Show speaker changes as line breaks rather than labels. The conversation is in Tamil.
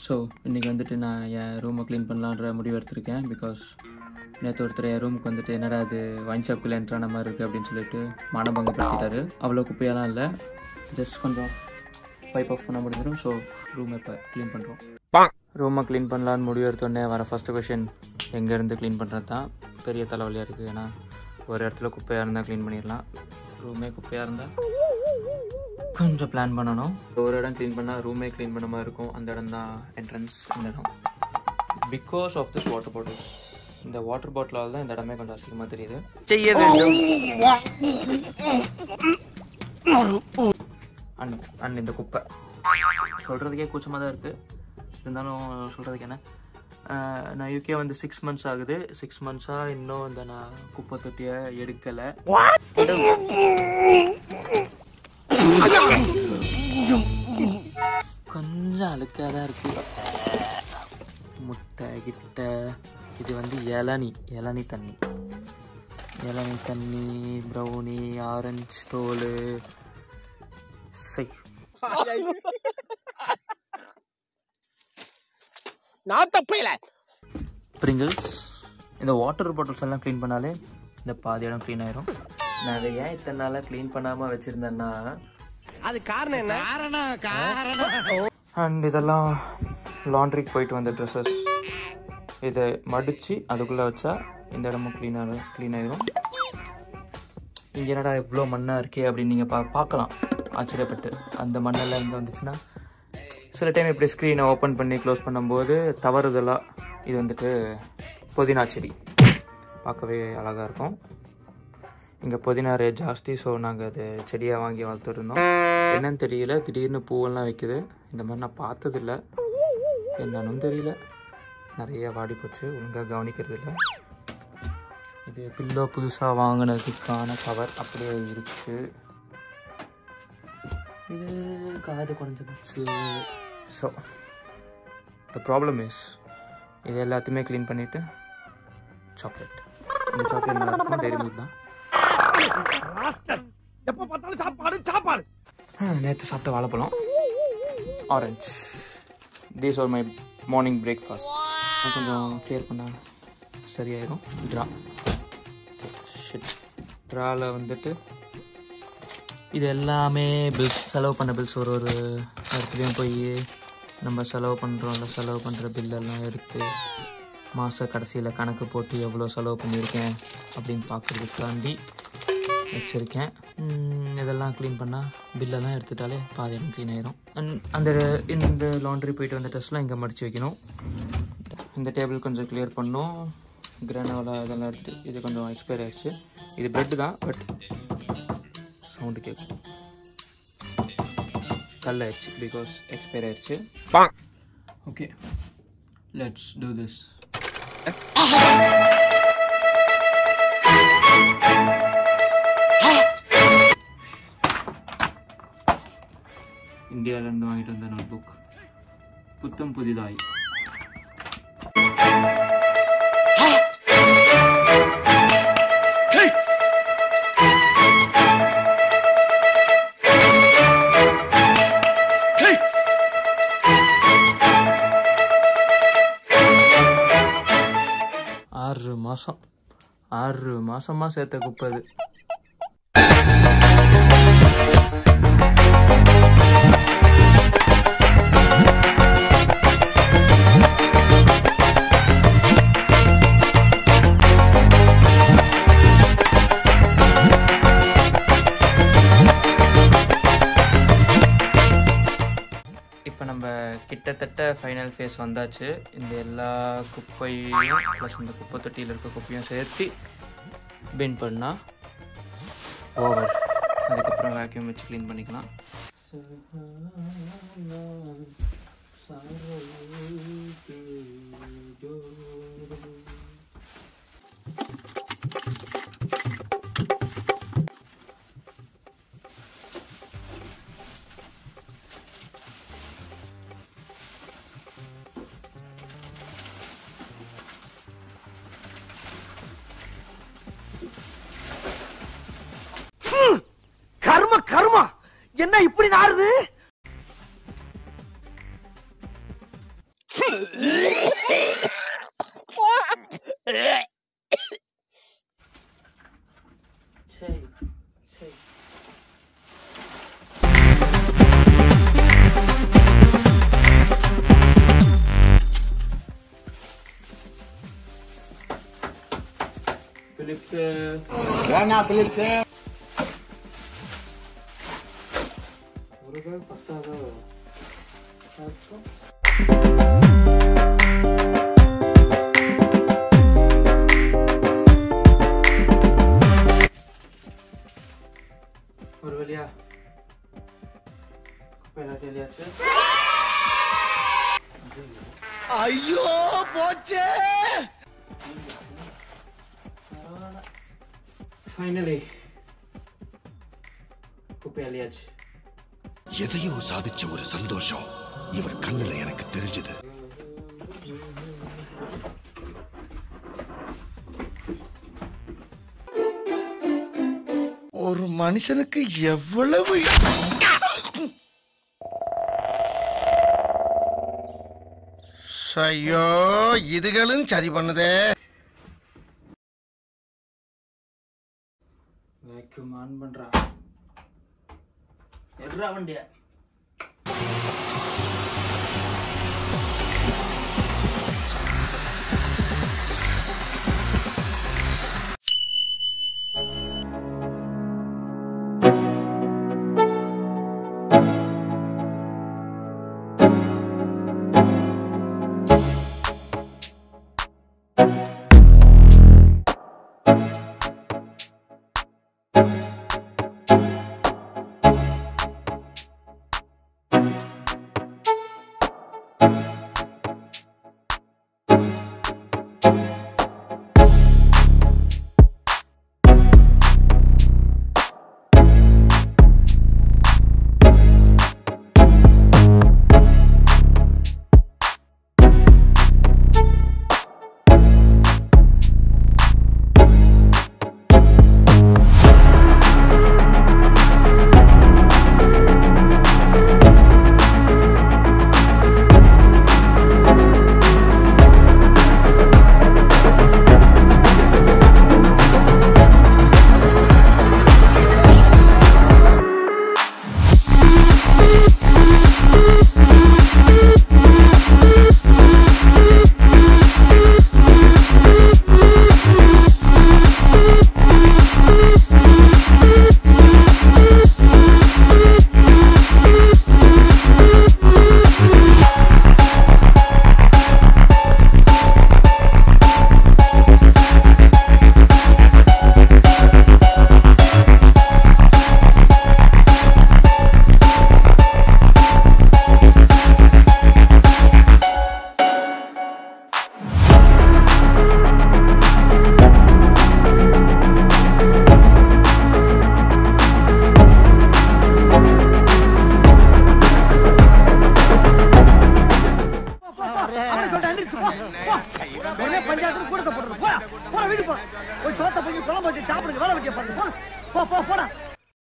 ஸோ இன்றைக்கி வந்துட்டு நான் என் ரூமை க்ளீன் பண்ணலான்ற முடிவு எடுத்திருக்கேன் பிகாஸ் நேற்று ஒருத்தர் என் ரூமுக்கு வந்துட்டு என்னடா அது வைன் ஷாப்புக்குள்ளே என்ட்ரான மாதிரி இருக்குது அப்படின்னு சொல்லிட்டு மானபங்கப்படுத்திட்டாரு அவ்வளோ குப்பையெல்லாம் இல்லை ஜஸ்ட் கொஞ்சம் பைப் ஆஃப் பண்ண முடிஞ்சிடும் ஸோ ரூமை இப்போ க்ளீன் பண்ணுறோம் ரூமை க்ளீன் பண்ணலான்னு முடிவு எடுத்தோடனே வர ஃபஸ்ட்டு கொஷின் எங்கேருந்து க்ளீன் பண்ணுறது தான் பெரிய தலைவலியாக இருக்குது ஏன்னா ஒரு இடத்துல குப்பையாக இருந்தால் க்ளீன் பண்ணிடலாம் ரூமே குப்பையாக இருந்தால் கொஞ்சம் பிளான் பண்ணணும் ஒரு இடம் க்ளீன் பண்ணால் ரூமே க்ளீன் பண்ண மாதிரி இருக்கும் அந்த இடம் தான் என்ட்ரன்ஸ் இந்த இடம் because of this water bottle இந்த வாட்டர் பாட்டிலால் தான் இந்த இடமே கொஞ்சம் அசிங்கமாக தெரியுது செய்ய வேண்டும் அண்ட் அண்ட் இந்த குப்பை சொல்கிறதுக்கே கூச்சமாக தான் இருக்குது இருந்தாலும் சொல்கிறதுக்கு என்ன அஹ் நான் யூகே வந்து சிக்ஸ் மந்த்ஸ் ஆகுது சிக்ஸ் மந்த்ஸாக இன்னும் இந்த நான் குப்பை தொட்டியை எடுக்கலை கொஞ்சம் அழுக்காக தான் இருக்கு முட்டை கிட்ட இது வந்து இளநி இளநி தண்ணி இளநி தண்ணி ப்ரௌனி ஆரஞ்சு தோல் சை
நான் தப்பையில
ப்ரிங்கிள்ஸ் இந்த வாட்டர் பாட்டில்ஸ் எல்லாம் க்ளீன் பண்ணாலே இந்த பாதி இடம் க்ளீன் ஆயிரும் நான் அதை ஏன் இத்தனை நாளாக க்ளீன் பண்ணாமல் வச்சுருந்தேன்னா
அது காரணம் என்ன காரணம் காரணம்
அண்ட் இதெல்லாம் லாண்ட்ரிக்கு போயிட்டு வந்த ட்ரெஸ்ஸஸ் இதை மடித்து அதுக்குள்ளே வச்சா இந்த இடமும் க்ளீன் ஆகும் க்ளீன் ஆயிரும் இங்கே என்னடா இவ்வளோ மண்ணாக இருக்கே அப்படின்னு நீங்கள் பா பார்க்கலாம் ஆச்சரியப்பட்டு அந்த மண்ணெல்லாம் இங்கே வந்துச்சுன்னா சில டைம் இப்படி ஸ்க்ரீனை ஓப்பன் பண்ணி க்ளோஸ் பண்ணும்போது தவறுதலாக இது வந்துட்டு புதினா செடி பார்க்கவே அழகாக இருக்கும் இங்கே புதினா ரேட் ஜாஸ்தி ஸோ நாங்கள் அது செடியாக வாங்கி வளர்த்துருந்தோம் என்னன்னு தெரியல திடீர்னு பூவெல்லாம் வைக்குது இந்த மாதிரி நான் பார்த்ததில்ல என்னன்னு தெரியல நிறைய வாடி போச்சு ஒழுங்காக கவனிக்கிறது இல்லை இது பில்லோ புதுசாக வாங்கினதுக்கான கவர் அப்படியே இருக்குது இது காது குறைஞ்ச books so the problem is இது எல்லாத்தையுமே க்ளீன் பண்ணிவிட்டு சாக்லேட் இந்த சாக்லேட் நல்லா இருக்கும் டைரி மில்க் தான்
எப்ப பார்த்தாலும் சாப்பாடு சாப்பாடு
நேற்று சாப்பிட்ட வாழைப்பழம் orange these are my morning breakfast கொஞ்சம் கிளியர் பண்ணால் சரியாயிரும் ட்ரா ஷிட் ட்ராவில் வந்துட்டு இது எல்லாமே பில்ஸ் செலவு பண்ண பில்ஸ் ஒரு ஒரு இடத்துலையும் போய் நம்ம செலவு பண்ணுறோம்ல செலவு பண்ணுற பில்லெல்லாம் எடுத்து மாத கடைசியில் கணக்கு போட்டு எவ்வளோ செலவு பண்ணியிருக்கேன் அப்படின்னு பார்க்குறதுக்காண்டி வச்சுருக்கேன் உம், இதெல்லாம் க்ளீன் பண்ணால் பில்லெல்லாம் எடுத்துட்டாலே பாதி இடம் க்ளீன் ஆயிரும் அண்ட் அந்த இந்த லாண்ட்ரி போயிட்டு வந்த ட்ரெஸ்லாம் இங்கே மடித்து வைக்கணும் இந்த டேபிள் கொஞ்சம் கிளியர் பண்ணோம் கிரானோலா இதெல்லாம் எடுத்து இது கொஞ்சம் எக்ஸ்பயர் ஆயிடுச்சு இது பிரெட் தான் பட் சவுண்டு கேட்கும் கல் ஆயிடுச்சு பிகாஸ் எக்ஸ்பயர் ஆயிடுச்சு ஓகே லெட்ஸ் டூ திஸ் இந்தியாவிலேருந்து வாங்கிட்டு வந்த நோட் புக் புத்தம் புதிதாய் ஆறு மாதம் ஆறு மாதமாக சேர்த்த குப்பை அது இப்போ நம்ம கிட்டத்தட்ட ஃபைனல் ஃபேஸ் வந்தாச்சு இந்த எல்லா குப்பையும் ப்ளஸ் இந்த குப்பை தொட்டியில் இருக்க குப்பையும் சேர்த்து பின் பண்ணால் ஓவர் அதுக்கப்புறம் வேக்யூம் வச்சு க்ளீன் பண்ணிக்கலாம்
கர்ம கர்மா என்ன இப்படி நாறுது
சரி சரி பிலிப்பு
வேணா பிலிப்ஸ்
ஒரு பேர் பத்தாதோ அப்புறம் ஒரு வழியா குப்பை எல்லாத்தையும் வெளியாச்சு
ஐயோ போச்சே
ஃபைனலி குப்பை அழியாச்சு
எதையோ சாதிச்ச ஒரு சந்தோஷம் இவர் கண்ணுல எனக்கு தெரிஞ்சது
ஒரு மனுஷனுக்கு எவ்வளவு ஐயோ இதுகளும் சரி பண்ணுதே
வேக்யூம் ஆன் பண்றா எட்ரா வண்டியா